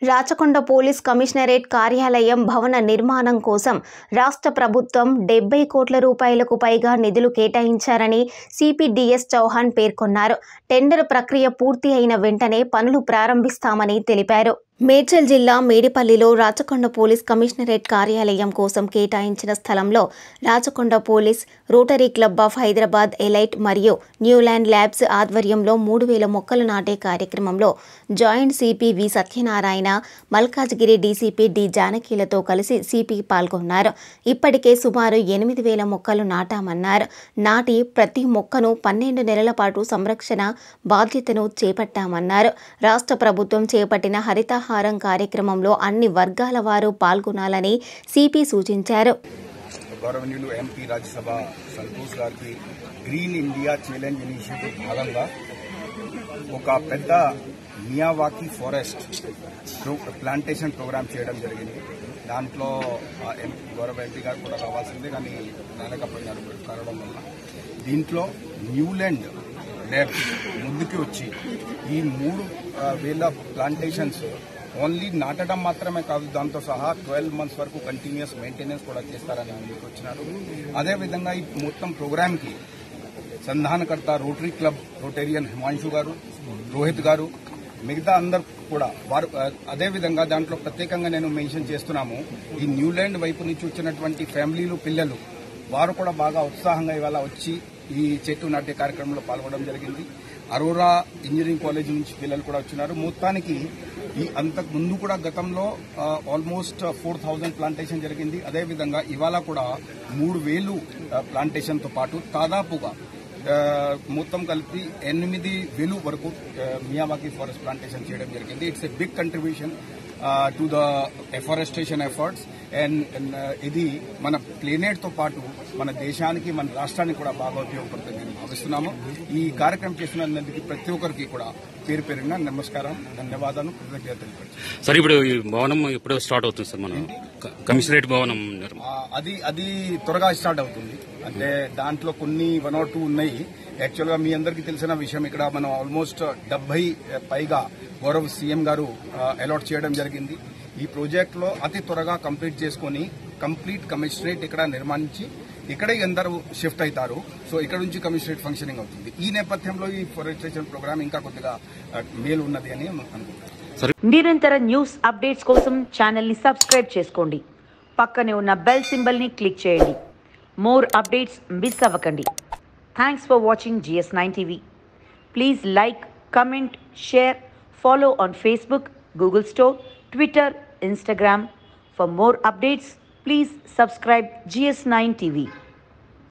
Rachakonda police commissionerate కార్యాలయం భవన నిర్మాణం కోసం రాష్ట్ర ప్రభుత్వం డెబ్బై కోట్ల రూపాయలకు పైగా నిధులు కేటాయించారని సిపిడిఎస్ చౌహాన్ పేర్కొన్నారు టెండర్ ప్రక్రియ పూర్తి అయిన వెంటనే పనులు ప్రారంభిస్తామని తెలిపారు మేడ్చల్ జిల్లా మేడిపల్లిలో రాచకొండ పోలీస్ కమిషనరేట్ కార్యాలయం కోసం కేటాయించిన స్థలంలో Rachakonda police rotary club of Hyderabad elite మరియు న్యూల్యాండ్ ల్యాబ్స్ ఆధ్వర్యంలో మూడు వేల మొక్కలు నాటే కార్యక్రమంలో joint CP V Satyanarayana Malkajgiri DCP D జానకీలతో కలిసి సిపి పాల్గొన్నారు ఇప్పటికే సుమారు ఎనిమిది వేల మొక్కలు నాటామన్నారు నాటి ప్రతి మొక్కను పన్నెండు నెలల పాటు సంరక్షణ బాధ్యతను చేపట్టామన్నారు రాష్ట్ర ప్రభుత్వం చేపట్టిన హరితహారం కార్యక్రమంలో అన్ని వర్గాల వారు పాల్గొనాలని సిపి సూచించారు గౌరవనీయులు ఎంపీ రాజ్యసభ సంతోష్ గారికి గ్రీన్ ఇండియా ఛాలెంజ్ ఇనిషియేటివ్ భాగంగా ఒక పెద్ద Miyawaki forest pro- plantation program చేయడం జరిగింది దాంట్లో ఆ ఎం- గౌరవ ఎంపీ గారు కూడా రావాల్సిందే కానీ రాలేకపోయినారు కారణం వల్ల దీంట్లో న్యూలాండ్ ల్యాబ్ ముందుకు వచ్చి ఈ మూడు ఆ, వేల ప్లాంటేషన్స్ ఓన్లీ నాటడం మాత్రమే కాదు దాంతో సహా ట్వెల్వ్ మంత్స్ వరకు కంటిన్యూస్ మెయింటెనెన్స్ కూడా చేస్తారని ముందుకు వచ్చినారు అదేవిధంగా ఈ మొత్తం ప్రోగ్రామ్కి సంధానకర్త rotary club rotarian Himanshu garu Rohit గారు మిగతా అందరు కూడా వారు ఆ, అదేవిధంగా దాంట్లో ప్రత్యేకంగా నేను మెన్షన్ చేస్తున్నాము ఈ న్యూలాండ్ వైపు నుంచి వచ్చినటువంటి ఫ్యామిలీలు పిల్లలు వారు కూడా బాగా ఉత్సాహంగా ఇవాళ వచ్చి ఈ చెట్టు నాటే కార్యక్రమంలో పాల్గొనడం జరిగింది అరోరా ఇంజనీరింగ్ కాలేజ్ నుంచి పిల్లలు కూడా వచ్చినారు మొత్తానికి ఈ అంతకు ముందు కూడా గతంలో ఆల్మోస్ట్ ఫోర్ థౌజండ్ ప్లాంటేషన్ జరిగింది అదేవిధంగా ఇవాళ కూడా మూడు వేలు ప్లాంటేషన్తో పాటు దాదాపుగా ఆ, మొత్తం కలిపి ఎనిమిది వేలు వరకు ఆ, మియావాకి ఫారెస్ట్ ప్లాంటేషన్ చేయడం జరిగింది it's a big contribution to the afforestation efforts and ఇది మన ప్లేనేట్ తో పాటు మన దేశానికి మన రాష్ట్రానికి కూడా బాగా ఉపయోగపడుతుంది అని భావిస్తున్నాము ఈ కార్యక్రమం చేసినందుకు ప్రతి ఒక్కరికి కూడా పేరు పేరున నమస్కారం ధన్యవాదాలు కృతజ్ఞత తెలియపరచు సార్ ఇప్పుడు ఈ భవనం ఎప్పుడు స్టార్ట్ అవుతుంది సార్ మన క- కమిషనరేట్ భవనం నిర్మాణం ఆ, అది అది త్వరగా స్టార్ట్ అవుతుంది అంటే దాంట్లో కొన్ని వన్ ఆర్ టూ ఉన్నాయి యాక్చువల్ గా మీ అందరికీ తెలిసిన విషయం ఇక్కడ మనం ఆల్మోస్ట్ డెబ్బై పైగా గౌరవ్ సీఎం గారు అలాట్ చేయడం జరిగింది ఈ ప్రాజెక్ట్ లో అతి త్వరగా కంప్లీట్ చేసుకొని కంప్లీట్ కమిషనరేట్ ఇక్కడ నిర్మాణించి ఇక్కడే అందరూ షిఫ్ట్ అవుతారు సో ఇక్కడ నుంచి కమిషనరేట్ ఫంక్షనింగ్ అవుతుంది ఈ నేపథ్యంలో ఈ ఫారెస్టేషన్ ప్రోగ్రామ్ ఇంకా కొద్దిగా ఆ, మేలు ఉన్నది అని అనుకుంటున్నాను నిరంతర న్యూస్ అప్డేట్స్ కోసం ఛానల్ని సబ్స్క్రైబ్ చేసుకోండి పక్కనే ఉన్న బెల్ సింబల్ని క్లిక్ చేయండి మోర్ అప్డేట్స్ మిస్ అవ్వకండి thanks for watching GS nine TV please like comment share follow on Facebook Google store Twitter Instagram for more updates please subscribe GS nine TV